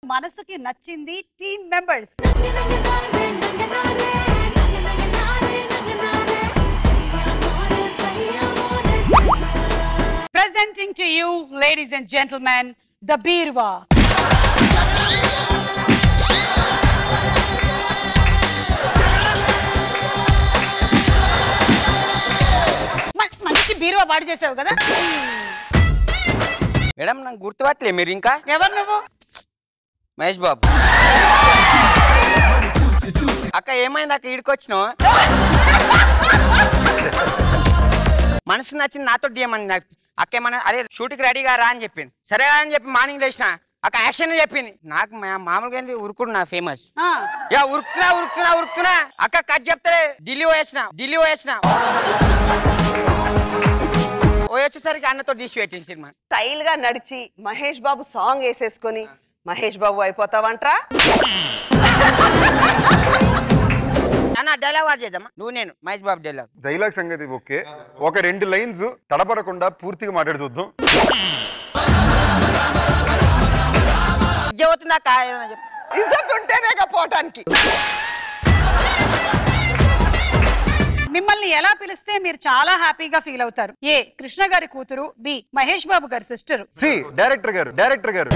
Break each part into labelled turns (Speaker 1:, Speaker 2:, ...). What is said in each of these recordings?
Speaker 1: మనసుకి నచ్చింది team members Presenting to you, ladies and gentlemen, the Birwa. మ- మంచి బీరువా పాడు చేసావు కదా
Speaker 2: మేడం నాకు గుర్తుపట్టలే మీరు ఇంకా
Speaker 1: ఎవరు నువ్వు
Speaker 2: మహేష్ బాబు అక్క ఏమైంది అక్క ఈడికొచ్చినావు మనసు నచ్చింది నాతో డియమని నాకు అక్క ఏమన్నా అరే షూట్కి రెడీగా రా అని చెప్పింది సరే అని చెప్పి మార్నింగ్ లేచిన అక్క యాక్షన్ చెప్పింది నాకు మా- మామూలుగా ఏంది ఉరుకుడు నా ఫేమస్
Speaker 1: ఆ,
Speaker 2: యా ఉరుకుతున్నా ఉరుకుతున్నా ఉరుకుతున్నా అక్క కట్ చెప్తే ఢిల్లీ పోయొచ్చిన ఢిల్లీ పోయొచ్చిన పోయొచ్చేసరికి అన్నతో తీసి పెట్టింది సినిమా
Speaker 3: స్టైల్ గా నడిచి మహేష్ బాబు సాంగ్ వేసేసుకొని మహేష్ బాబు అయిపోతావంట్రా
Speaker 2: అన్న డైలాగ్ వాడు చేద్దామా నువ్వు నేను మహేష్ బాబు డైలాగ్
Speaker 4: జైలాగ్ సంగతి ఓకే ఒక రెండు లైన్స్ తడబడకుండా పూర్తిగా మాట్లాడి చూద్దాం
Speaker 2: అవుతుంది అక్క ఏదైనా చెప్పు
Speaker 3: ఇజ్జత్ ఉంటేనే పోవటానికి
Speaker 1: మిమ్మల్ని ఎలా పిలిస్తే మీరు చాలా హ్యాపీగా ఫీల్ అవుతారు ఏ కృష్ణ గారి కూతురు బి మహేష్ బాబు గారి సిస్టర్
Speaker 4: సి డైరెక్టర్ గారు డైరెక్టర్ గారు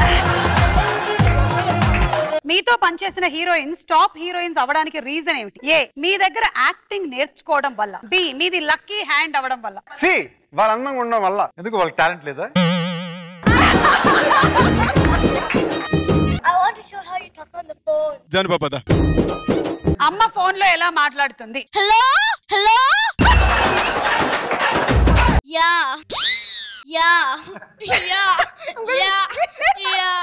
Speaker 1: మీతో పనిచేసిన హీరోయిన్స్ టాప్ హీరోయిన్స్ అవడానికి రీజన్ ఏమిటి ఏ మీ దగ్గర యాక్టింగ్ నేర్చుకోవడం వల్ల బి మీది లక్కీ హ్యాండ్ అవడం వల్ల
Speaker 4: సి వాళ్ళ అందంగా ఉండడం వల్ల
Speaker 5: ఎందుకు వాళ్ళకి టాలెంట్ లేదా
Speaker 6: I want to show how you talk on the phone.
Speaker 5: Janu పాపదా
Speaker 1: అమ్మ ఫోన్ లో ఎలా మాట్లాడుతుంది
Speaker 6: Hello? Hello? Yeah. Yeah. Yeah. Yeah. Yeah.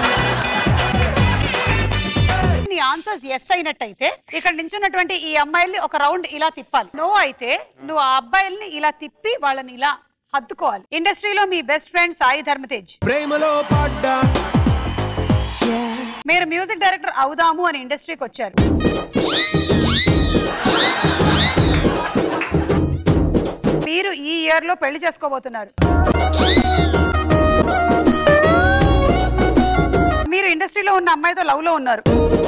Speaker 1: నీ ఆన్సర్స్ ఎస్ అయినట్టయితే ఇక్కడ నించున్నటువంటి ఈ అమ్మాయిల్ని ఒక రౌండ్ ఇలా తిప్పాలి నో అయితే నువ్వు ఆ అబ్బాయిల్ని ఇలా తిప్పి వాళ్ళని ఇలా హత్తుకోవాలి ఇండస్ట్రీలో మీ బెస్ట్ ఫ్రెండ్ సాయి ధర్మతేజ్
Speaker 7: ప్రేమలో పడ్డా
Speaker 1: మీరు మ్యూజిక్ డైరెక్టర్ అవుదాము అని ఇండస్ట్రీకి వచ్చారు మీరు ఈ ఇయర్ లో పెళ్లి చేసుకోబోతున్నారు మీరు ఇండస్ట్రీలో ఉన్న అమ్మాయితో లవ్ లో ఉన్నారు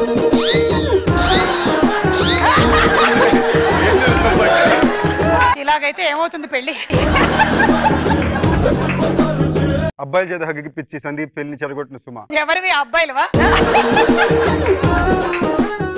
Speaker 1: ఇలాగైతే ఏమవుతుంది పెళ్లి
Speaker 4: అబ్బాయిల చేత హగ్గిపిచ్చి సందీప్ పెళ్లిని చెడగొట్టిన సుమ
Speaker 1: ఎవరివి ఆ అబ్బాయిలవా